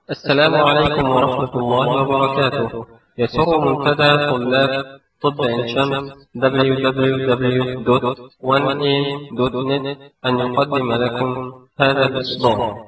السلام عليكم ورحمة الله وبركاته يسر منتدى طلاب طب عين شمس www.1am.net أن يقدم لكم هذا الإصدار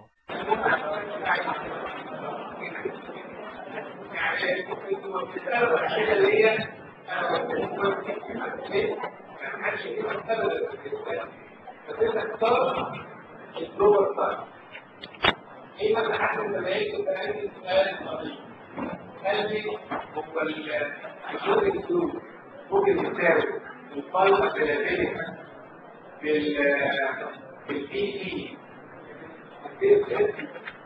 ايه مثلا حد من الملايين سألني سؤال لطيف قال لي هو الشغل السلوك ممكن يساوي الفايبر ثلاثية بال بالبي سي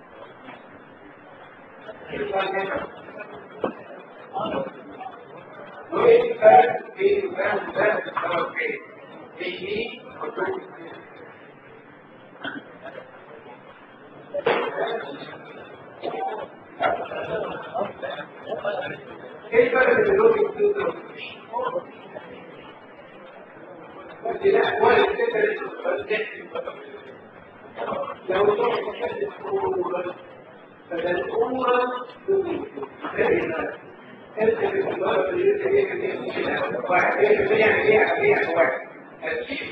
وايه الفرق بين ده وده في الطرف ايه؟ بي دي كيف يدلوك السلوك الأحوال لو تحدث الأولى فالأولى انت في الوقت اللي انت فيه واحد ايه بيع بيع بيع واحد الشيء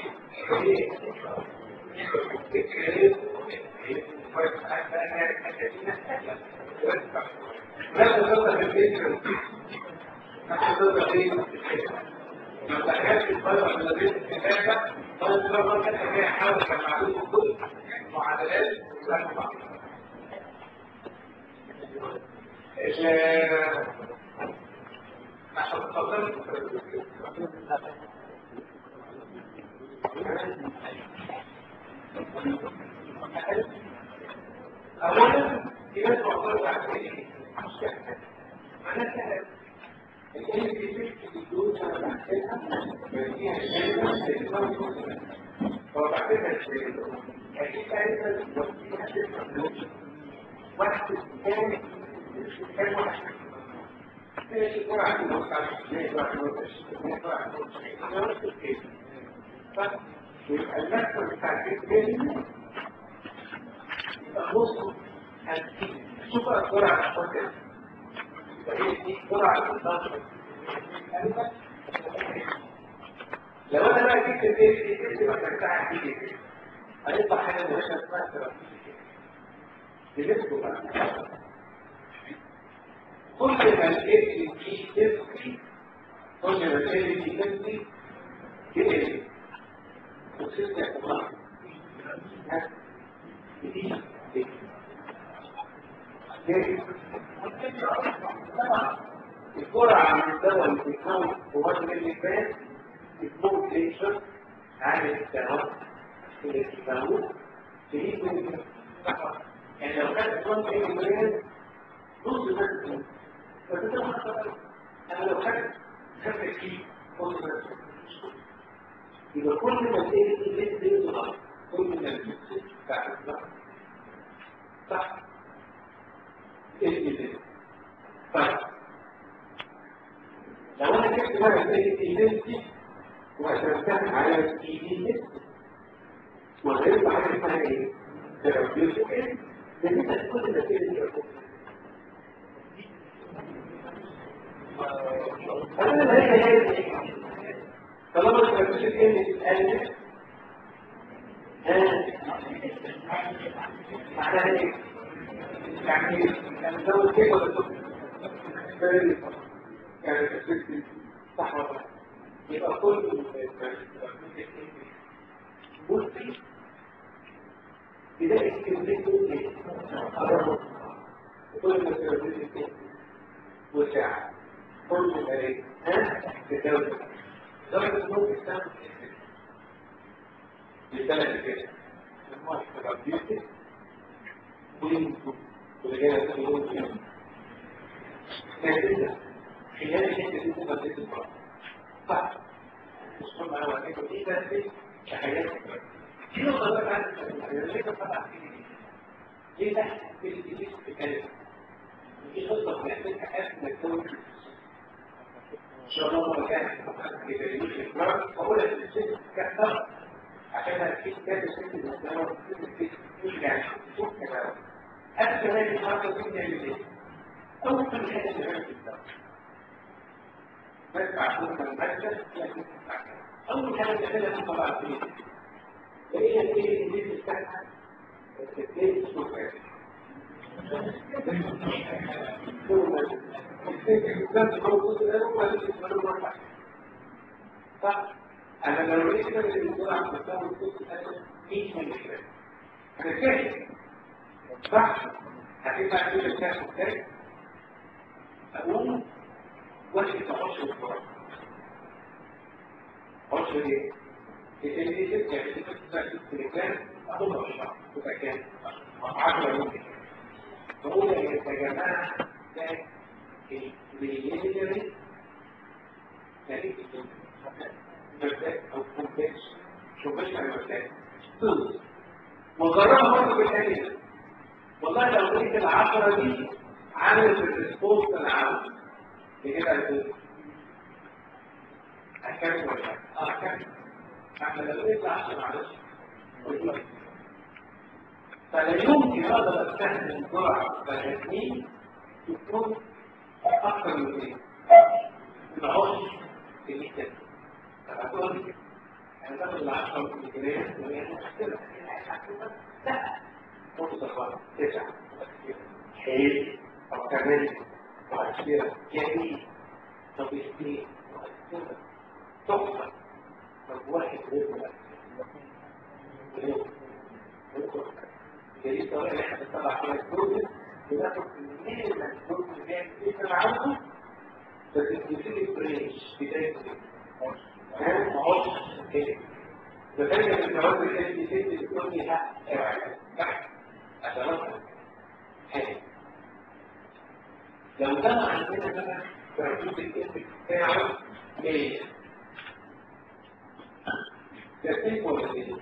لا تصدق الفكرة ما تصدق ايه لو دخلت الفرق من البيت الكتابة فهو الفرق كانت هي حاول كان معلوم كل معادلات ولا بعض عشان تفضل أولا في ناس معترضة على ايه؟ معناتها الكلمة دي في الدروس أنا بحسبها فيها شيء هو بعتبرها شيء أكيد عايزة توصيها شيء واحد كان كان واحد ماشي واحد نص على اثنين واحد نص واحد نص يبقى المكتب بتاع الكلمة يبقى نص هتجيب شوف الجرعة الأخوات دي جرعة الضغط لو انا بقى جبت البيت دي كنت بقى بتاع دي هيطلع حاجه مش اسمها ثيرابيوتيك بنسبه بقى كل ما الاكل دي تسقي كل ما الاكل دي تسقي يقل وتسقي يا جماعه دي الجرعة من الدواء اللي بيتكون في وزن اللسان بتكون تنشن عن الدواء اللي بيتكون في من يعني لو كانت 1 ملي نص بس فتتوقع انا لو كانت 5 كيلو نص بس يبقى كل ما تيجي ليه بيظهر كل ما تيجي بعد صح ايه طيب لو انا جبت بقى الايدنتي وقسمتها على الايدنتي وغيرت حاجه اسمها ايه؟ ثيرابيوتيك لان كل النتيجه دي انا لا هي طالما الثيرابيوتيك اللي اتقلت معناها ايه؟ يعني يعني لو كيف ولا يعني تفكير صح ولا يبقى كل بصي بداية كلمته كل ما تردد وساعة كل ما ايه ها تتوزع درجة ممكن تعمل لسنة كده لما تردد وينتو ورجالة تقولون فيهم كده خلال الحته دي تبقى بس الفرق صح مش كل ما هو كده دي بس تخيل في نقطه بقى عندي ليه بقى ليه ده في الجديد بتتكلم دي خطه بنعملها قبل ما تكون ان شاء الله لو كان كده يجي الفرق هقول لك الست كتر عشان في كذا ست مثلا مش يعني شوف كده أكثر هذه الحركة تبدأ بالإيه؟ أول حاجة شغالة في الدم بدفع كل المادة لكن أول حاجة شغالة في طبعا فيه فهي ايه اللي بتستحق التكليف السكري صح انا لو لقيت كده اللي بيقول عن تساوي الست اسد مش مشكله انا فاهم صح هتبقى كده الكاس ازاي اقوم واحد تخش الفرق خش ليه؟ اللي ست يعني ست تليجرام اخدها الشهر تبقى كام؟ 10 يوم فهو يا جماعه ده البريليمينري يعني مرتاح او كومبلكس شوفش على مرتاح وجربها برضه بالآلية والله لو لقيت العشرة دي عامل في الريسبونس انا عاوز كده هتقول هكمل ولا اه هكمل احنا لو لقيت العشرة معلش فلا يمكن اقدر استخدم جرعة بني تكون اكثر من ايه؟ من عشر المثال فهتقول انا باخد العشرة من الجنيه وهي مشكلة لا فرصة بقى تسعة حيل أو كمان وعشرة جميل طب اثنين تحفة طب واحد غير جديد طريقة اللي احنا بنطلع فيها الجزء بناخد كمية من الجزء اللي هي كتير عارفه بس الجزء بريش بداية فاهم؟ ما هوش كده فكان الجواز اللي ست بتقول لي لا اوعى عشان حاجة لو كان عندنا بقى ترتيب الاسم بتاعه 100 ترتيب ولا ايه؟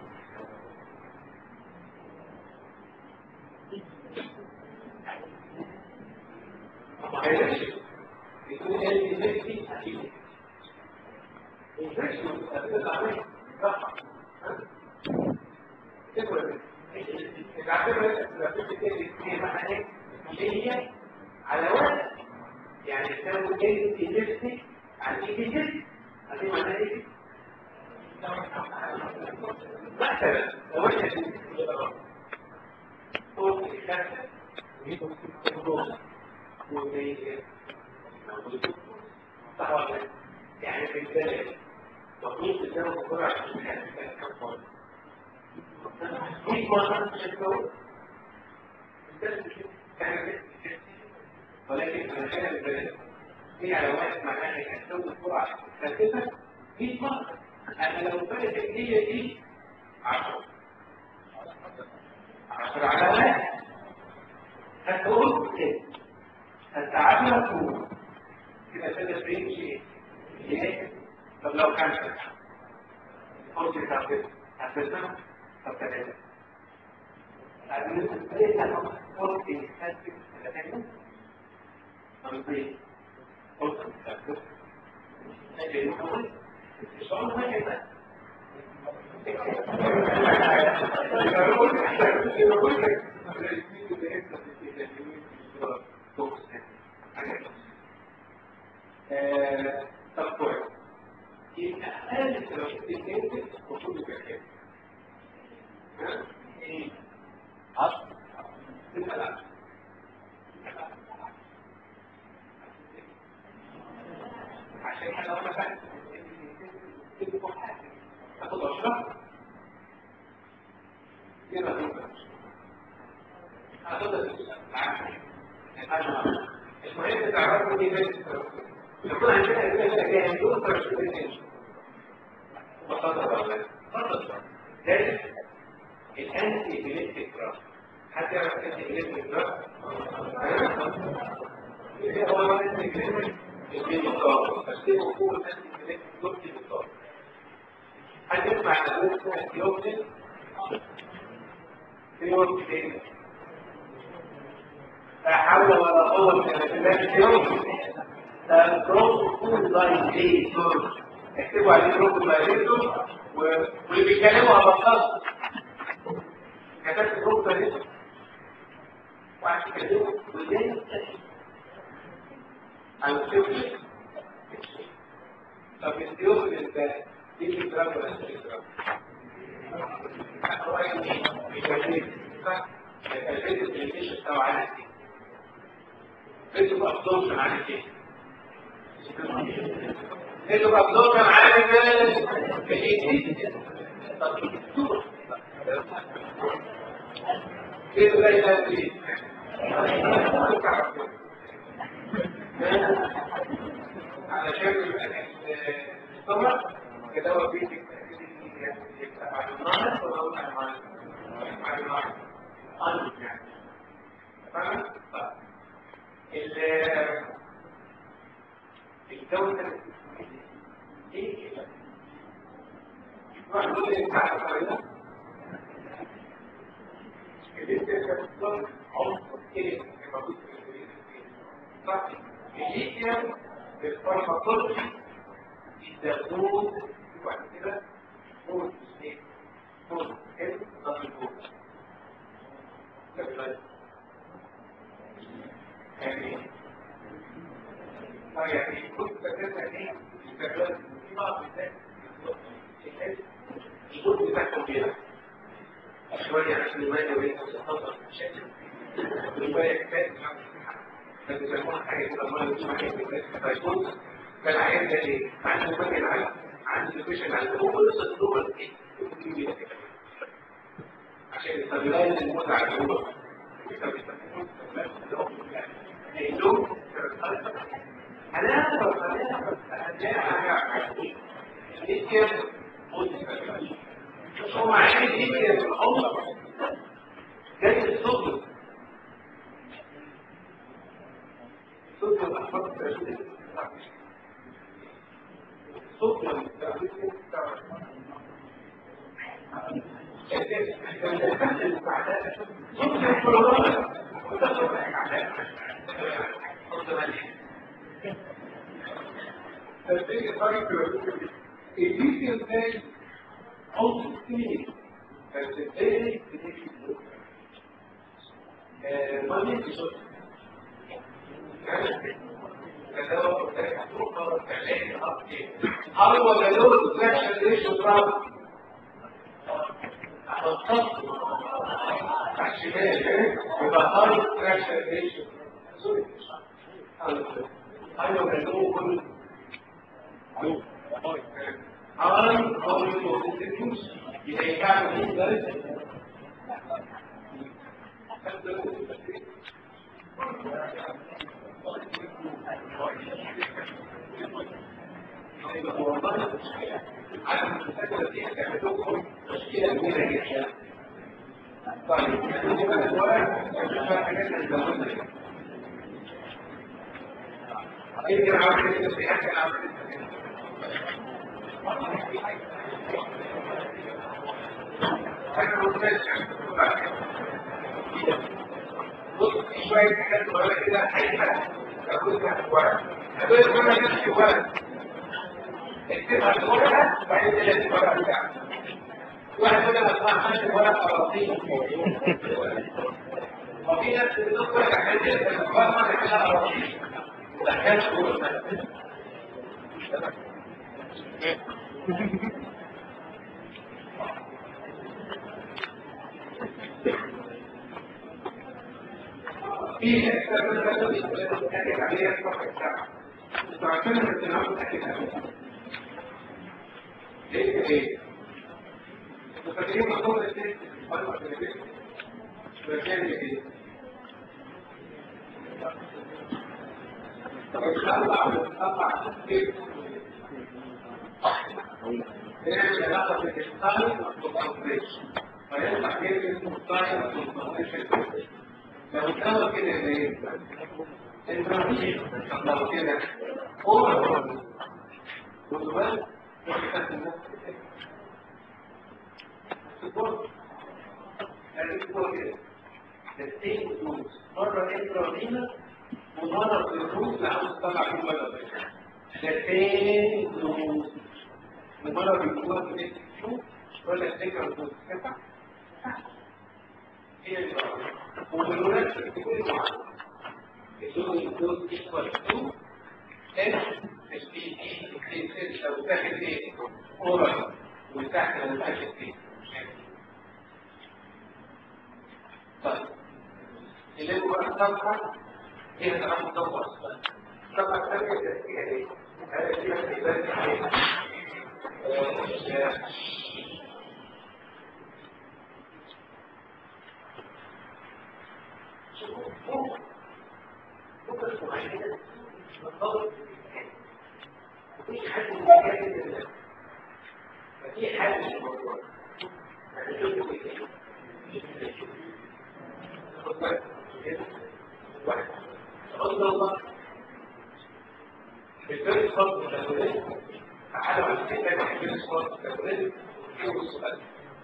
ما هيلاش يكون قال لي نفسي اكيد الفيش مستقبل عليه صح تقول العقبة هي على وقت يعني تساوي ايه في نفسك عن ايه في نفسك هذه معناها ايه؟ مثلا لو انت فوق الخمسة صح ولا يعني في البلد مطلوب تساوي بسرعة عشان كان كم فرق مش مرة تشكو ولكن أنا كان البلد هي علامات معناها يكتبوا بسرعة فكده مش مرة أنا لو بدأت هي دي عشرة عشرة علامات هتقول كده هتعامل طول كده كده فريم شيء ليه؟ طب لو كان قلت كده هتبسم طب كده ليس قلت يستنتج ثلاثة مرضين قلت يستنتج لكن يقول الشعور ما كده طب كويس يبقى أقل تراكيب الجنس وصول الكلام ايه عصر تبقى لا عشان احنا لو مثلا تبقوا حاجه تاخد اشرف كده هتقدر المهم تعرفوا دي بس يكون عندنا كده كده دول فرشتين بساطه ولا بساطه ذلك الانتي بليتيك دراج حد يعرف الانتي بليتيك دراج؟ ايه هو الانتي بليتيك البيلوكار فاستيقوا فوق الانتي بليتيك دراج البيلوكار حد يسمع عن اسمها كيوبتين كيوبتين لا حول ولا قوة إلا بالله كيوبتين ده بروتوكول لاين دي اكتبوا عليه بروتوكول لاين واللي بيتكلموا هبطلوا كتبت الجملة دي وعشان كده ولازم عن سيوكي طب السيوكي ده دي الدراج ولا الدراج؟ رأيي بيجريد صح؟ الفيديو الانيميشن بتاعه عالي كده فيديو ابزوربشن عالي كده فيديو ابزوربشن عالي كده في الايدي طب فيديو ده يبقى ايه؟ علشان يبقى الطبع كده هو بيدي معلومات ولا معلومات معلومات يعني تمام الدولة ايه واحد يقول لي تعرف عليها الليثيوم بالفارماكولوجي يستخدموه وبعد كده فوز ايه فوز ايه ضغط الفوز يعني يعني كنت فاكرها ايه استخدام في بعض الناس الجزء بتاعهم كده شوية عشان المادة وهي تتفضل بشكل شوية كفاية فبيسموها حاجة كده مرة اسمها حاجة فيكون فالعيان ده ايه؟ عنده مكان على عنده لوكيشن على هو كل الصدور ايه؟ عشان الصدران الموت على الهواء هنعرف هنعرف هنعرف الليثيوم هو عايز الليثيوم في الأمر جاي الصدر الصدر الأحمر الصدر الليثيوم ده عنصر كيميائي بس ازاي بنكتب ما نمشي هل هو جلوس فلاكشن ريشيو تراب الخط على الشمال يبقى هاي فلاكشن ريشيو ايوه جلوس كل هاي هاي كونستيتيوس يبقى يكعب ايه عدم المساعدة دي هتعملكم مشكلة كبيرة جدا. طيب يعني كده الورق مش حاجات اللي يمكن عمل الاستيعاب كان عمل انا ما قلتش بص في شويه حاجات صغيره كده هيبقى تاخد لها ورق هتقول لك انا نفسي ورق اكتبها في ورقه وبعدين تلاقي الورقه بتاعك واحد يقول لك اصلا عندي ورقه رصيد وفي ناس بتدخل حاجات الورقه ما تحلها رصيد دخلت جوه في استخدام عليها الصفحه بتاعها فعشان التناول تحكي ليه ايه وفاكرين مطلوب التست الفرق في التست مكان ايه طب الخلع والخلع كيف هي علاقة بالإنسان والكونفريشن فيطلع كيف اسمه الطاير والكونفريشن لو كانوا كده ايه البراميل لو كده هو والوالد التين دوز مرة انترافينا ومرة في الروس لعاوز تطلع فيه ولد التين دوز ومرة بيكون في الشوف ولا التكر دوز كفا هي البراميل وبالمناسبة في كل معادلة اللون اللون equal to S البي دي البي لو تاخد ايه؟ اورال وتحت لو تاخد ايه؟ طيب اللي هو الصفحة هي تعرف تدور الصفحة الثانية فيها ايه؟ هذا فيها كتابات ايه؟ مفيش حد من الناس ففي حل للموضوع يعني شوف واحد قلنا الله الفيرست فورم تمرين تعالوا على الكتاب الفيرست فورم تمرين شوفوا السؤال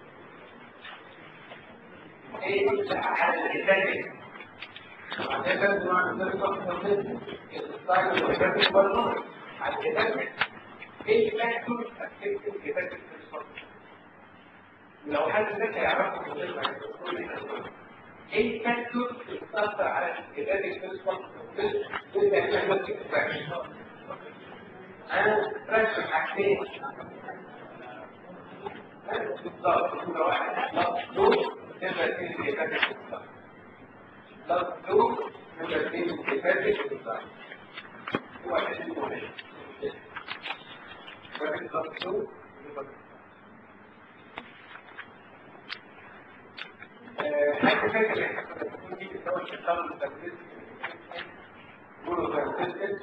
ايه على الكتاب عشان نوع الفيرست فورم تمرين الستايل والكتاب برضه على الكتاب ايه فاكتور افكت الكتاب الفيرست فورم لو حد ذكر يعرفه في الفيرست ايه فاكتور بتأثر على الكتاب الفيرست تبدا هنا ماسك الفراكشن انا فراكشن حاجتين بالظبط كل واحد لفظ دول تبدا تنزل الكتاب الفيرست لفظ دول تبدا تنزل الكتاب الفيرست واحد اسمه واحد لفظ دول حاجة فاكرة دي بتسوي الشيطان التنفيذ قولوا تنفيذ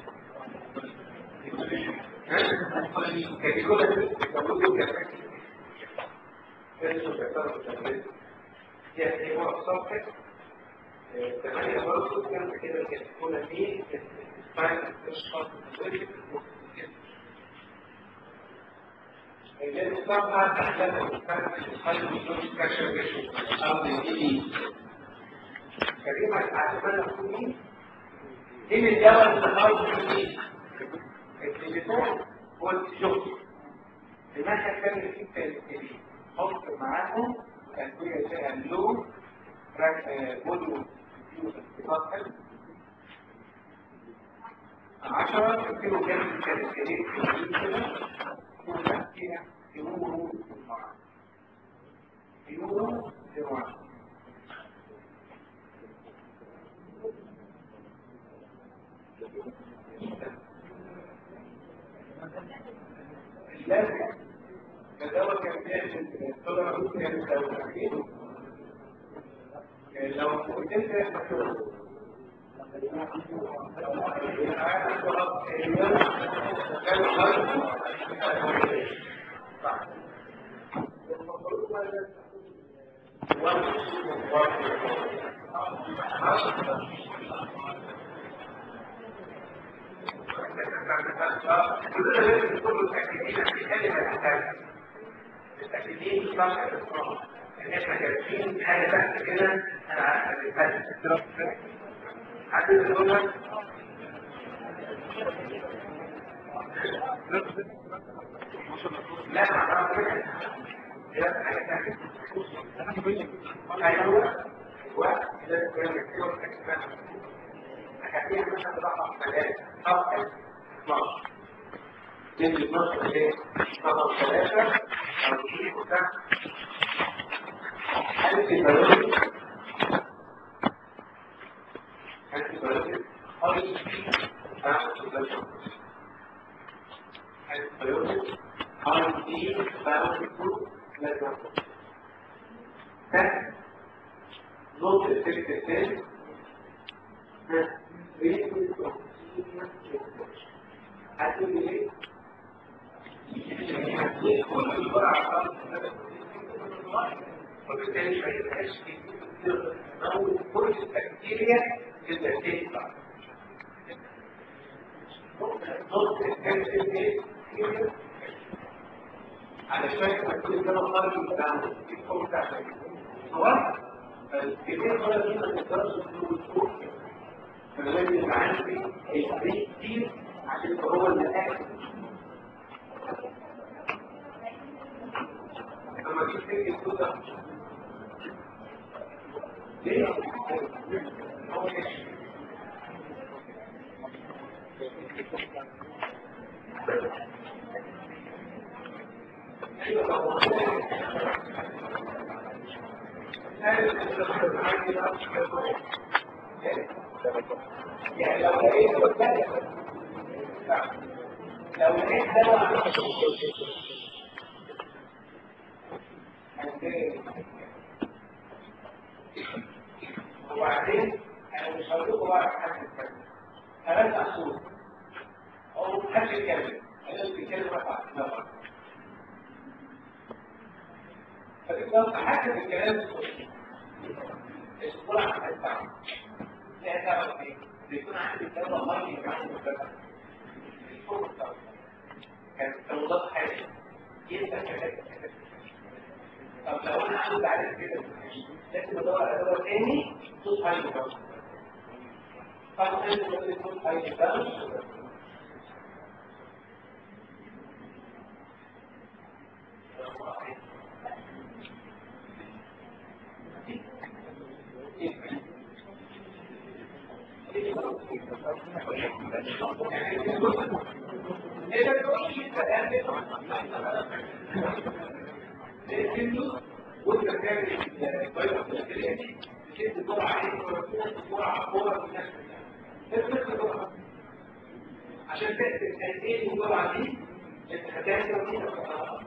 كاتيجوري بيسوي كده اسمه الشيطان التنفيذ يعني هو الصفحة ثمانية برضه كان كده كده دي اسمها الاشخاص اللي الصفحة تحتاج الخير بدون كشف أو بالإيدي كريمة تعتبرنا كوني إيه الدواء اللي خارج من إيه؟ التليفون هو الشغل الناحية الثانية في التليفون حط معاهم أدوية فيها اللون بودو فاصل عشرة كيلو جرام كالوريات كلها فيها يورو يورو جرام لازم الدواء كان بيعمل الصدر ممكن يتوقفين لو قلت انت التأكيدين صح ان احنا جالسين حاجة تحت كده انا عارف حد يقولها لا ما لا حاجة تحت ايوه ولازم يكون الكيلو اكتر حكاية مثلا بضعف ثلاثة أو 12 يجي 12 ايه؟ طبعا ثلاثة أو تجيب وتحت antibiotic antibiotic antibiotic IV bound to network. That not effective then has really Actually, وبالتالي ما يبقاش او كل البكتيريا تبدا تطلع علشان ما كل ده خارج من الدم يكون بتاعك خلاص الكميه خلاص دي ما تقدرش تقول فلازم يبقى عندي البريك كتير عشان هو اللي اكل لما تيجي تيجي ليه؟ يعني لو لقيت لو لقيت دواء وبعدين انا مش هقول لكم بقى حاجه كده انا اصول او حد يتكلم انا بيتكلم رفع نفر فبالتالي حاجه في الكلام الصراع هتدفع لا تعرف ايه بيكون عندي الدواء الله يبعث الدواء كان توضيح حاجه يبقى كذا طب لو انا عاوز اعرف كده لازم ادور على دواء تاني صوت هاي الدواء طب لازم ادور صوت هاي الدواء لكنه وانت بتعمل الفيروس البكتيريا دي بتدي جرعه عليه جرعه كوره في نفس الجرعه عشان تكتب قد ايه الجرعه دي انت هتعمل فيها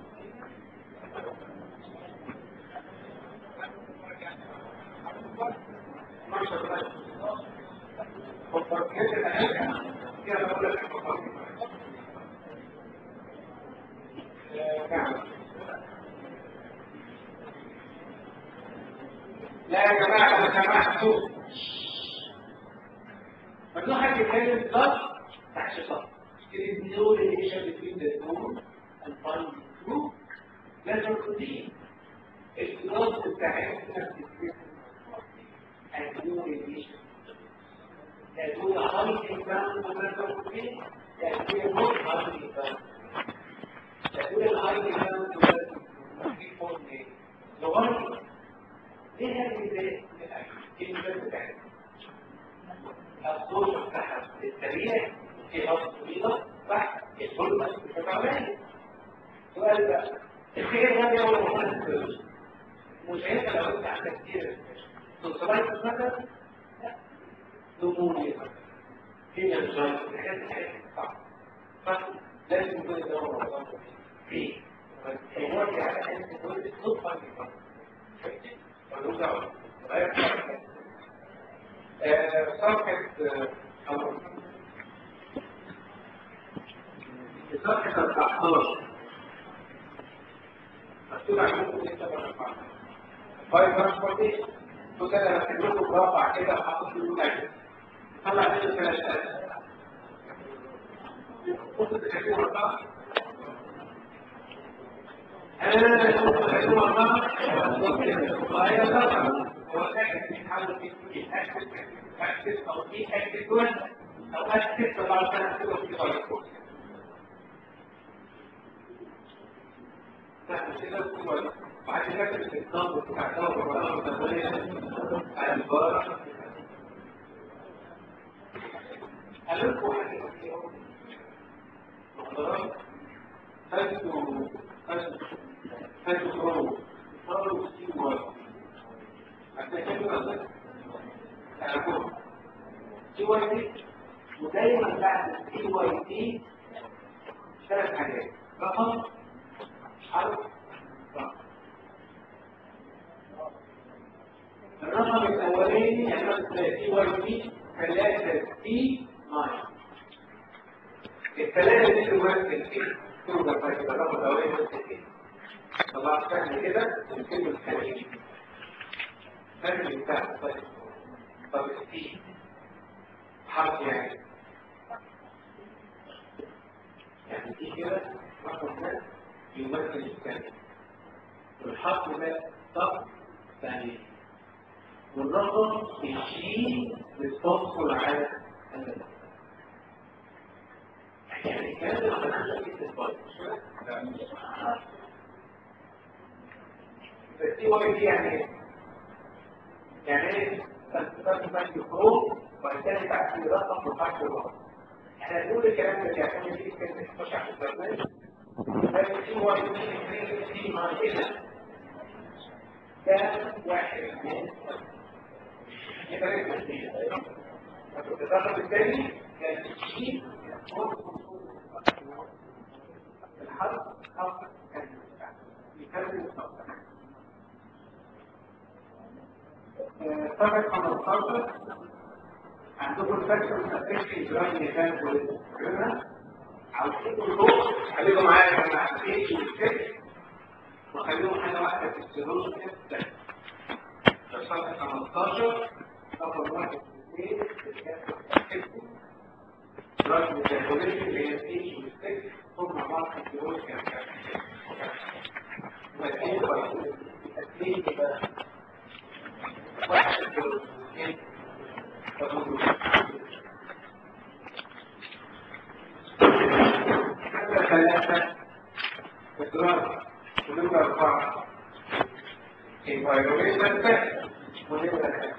لا يا جماعة لو سمحتوا ممنوع حد يتكلم بلس تحت شطر النور اللي يشبه بين النور الفاين جروب لازم تكون الكلاس بتاعتنا النور اللي يكون هاي انسان ومن فيه يكون نور هاي انسان يكون الهاي انسان ومن فيه لغاية ايه هذه الكلمة بتاعتها الصوت بتاعها السريع في خط طويلة تحت الكل بتتعمل سؤال بقى الخير ده هو المهندس مش هيك لو انت عندك كتير تصريف مثلا نمونيا هي الجاي الحاجات الحاجات صعب فلازم يكون الدواء فيه فالحوار على ان تقول الصوت فاهم ملوش دعوه صفحة صفحة 14 مكتوب عندكم انت مرفع فايف ترانسبورتيشن كنت انا بكتب لكم مربع كده وحاطط فيه المتاجر طلع منه ثلاث ثلاث كنت تكتبوا مربع انا كنت تكتبوا مربع وهي طبعا هو اكتب حاول يتاكد اكتب او في اكتب او اكتب طبعا انا كده في طريق بعد كده النظام بتاع الدواء والبرامج التمويلية على البارح هلكوا حاجة فيهم محاضرات فاتوا فاتوا فاتوا خروج صاروا سي واي عشان كده تعرفوا سي واي تي ودايما بعد السي واي تي ثلاث حاجات رقم حرف الرقم الاولاني احنا تي واي تي 3 تي 9 الثلاثه دي تمثل ايه؟ تقدر تكتب الرقم الاولاني يمثل ايه؟ طلعت سهل كده الكلمه الثانيه فاهم بتاع طيب طب التي حرف يعني يعني دي كده رقم ده يمثل الثاني والحرف ده طب ثاني والرقم يشيل للتوصل على الأدب يعني كان الخلق في الفضل بس دي واي دي يعني ايه؟ يعني ايه؟ تستطيع تفكر فروق أصل بعد الوقت احنا بنقول الكلام ده كان في كلمة تخش على البرنامج لكن في واحد في مع كده ده واحد اثنين يبقى ده اثنين الرقم الثاني كان في الحرف حرف كان يكمل الصوت طبعا 15 عندكم الفاكتور الاساسي جراند ميكان والكريمه عاوزين فوق خليكم معايا يا جماعه ايه والسكس وخليهم حاجه واحده في السيروز كده فصفحه 15 رقم واحد اثنين جراند ميتابوليزم اللي هي الايه والسكس هم مع بعض في السيروز كده اثنين يبقى واحد في السيروز حتى ثلاثة إدراك ونمرة أربعة environmental factor ونمرة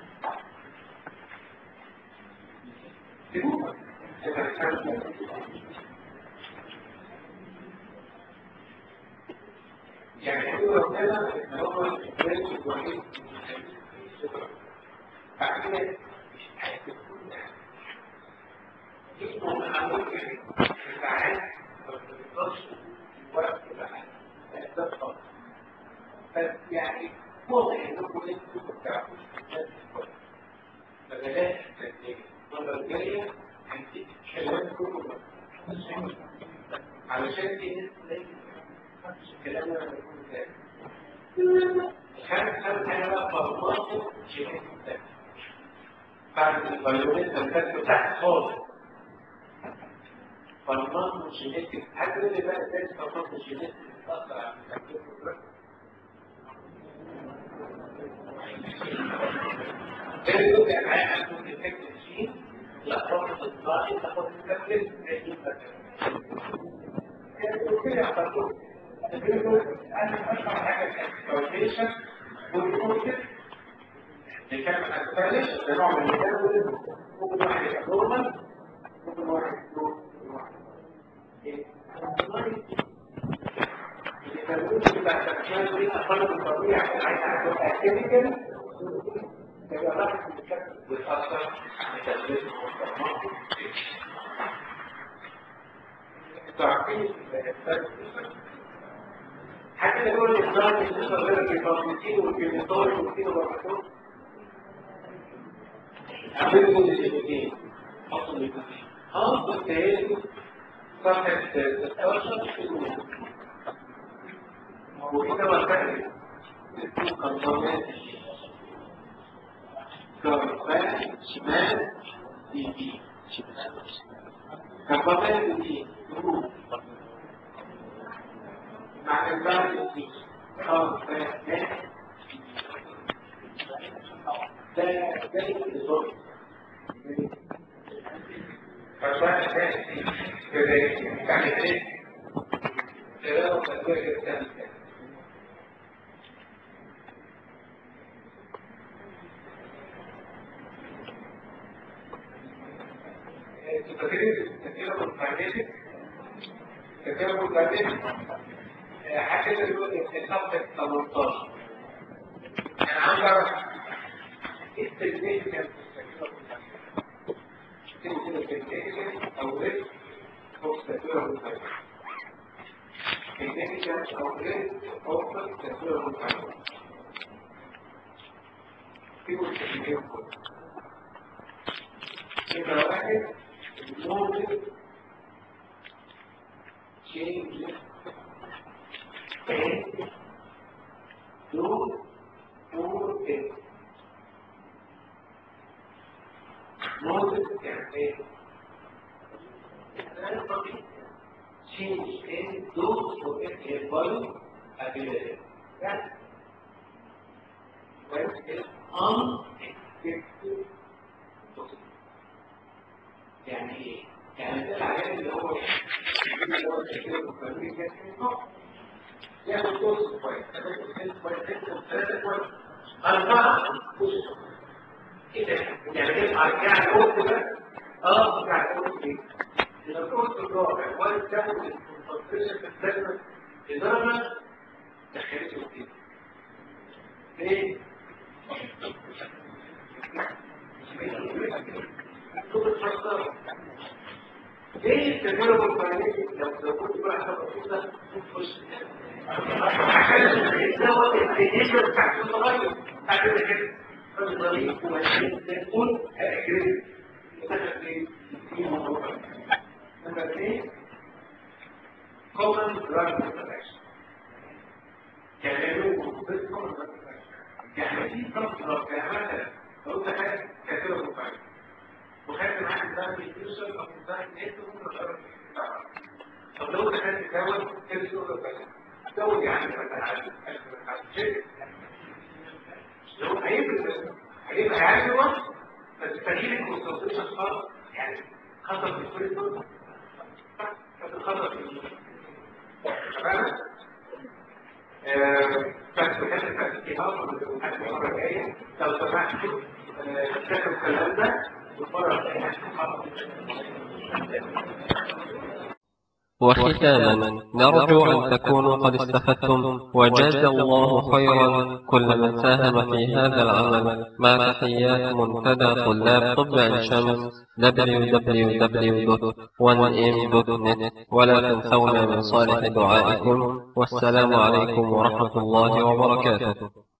يعني هو ربنا ان هو الانسان الوحيد بعد كده اسمه محمود ساعات ما بتقدرش وقت بقى بس يعني واضح انكم انتوا بتعرفوا فبلاش تسجيل المره الجايه هنسيب الكلام كله علشان في ناس لازم الكلام ده يكون ازاي خمس خمس انا بقى فرماته جهاز الدم بعد الفيروس الكتب تحت خالص فرمان جينيتك هل اللي بقى ازاي فرمان جينيتك بتأثر على التكليف ده يقول لك معايا ممكن تكتب شيء لا رابط الضغط تاخد التكليف كده يعتبر انا اشرح حاجه كالكوليشن والكونسبت نتكلم عن الكالكوليشن ده نوع من الكلام ممكن واحد يبقى نورمال ممكن واحد التمرين بتاع التكشير دي أقل من الطبيعي عشان عايز أعمل كيميكال يبقى راح بتأثر على تثبيت المستقبل تعقيد حتى يقول الإسلام بالنسبة غير الكيفاصيتين والكيميطول والكيميطول عملوا الاثنين حطوا الاثنين اه بالتالي صفحة 16 في الأولى وهنا وسائل القنطرات كربان شمال دي بي كربان دي جروب مع البعض دي كربان ده زي الزوج كربان ده يعني ايه كلام تدوير الثاني فاكرين التكلم المagnetic التكلم المagnetic حاجة دلوقتي في صفحة 18 أنا عاوز أعرف إيه التكنيك كان في التكلم التكنيك أو ريسك فوق التكلم المagnetic التكنيك أو ريسك فوق التكلم المagnetic في التكنيك يبقى واحد ممكن change and do do it. Moses can say, change and do so it a body ability. That when it unexpected يعني ايه؟ يعني ده العيان اللي هو اللي هو التكليف الفردي ياخد كورس كويس ياخد كورس كويس ياخد ثلاثة كويس أربعة كورس كده يعني يبقى يعني هو كده خلاص بتاع الكورس ايه؟ إذا الكورس الرابع وارد تاخد الكونسنتريشن في البلازما لدرجة دخلته فيه. ليه؟ صوت الفرصة ليه التجارب الفنية لو لو كنت بقى حسب الصوت تخش عشان الدواء الانتيجر بتاع الصغير بعد كده الطريق ويكون اجريسيف دخل في في موضوع نمبر 2 common drug interaction كانوا بس common drug interaction يعني في صف يعني مثلا لو انت حاجه كثيره مفاجئه وخدت معاك الدم يوصل او الدم يكتب ممكن تقرب طب لو انت خدت دواء كده تقول لك دواء يعني مثلا عادي لو هيبقى هيبقى عادي وقت بس تغيير الكونسنتريشن خالص يعني خطر في كل دول خطر في تمام بس بحيث التفكير المرة الجاية لو سمحت تاخد الكلام ده وختاما نرجو أن تكونوا قد استفدتم وجاز الله خيرا كل من ساهم في هذا العمل مع تحيات منتدى طلاب طب عين شمس www.1m.net ولا تنسونا من صالح دعائكم والسلام عليكم ورحمة الله وبركاته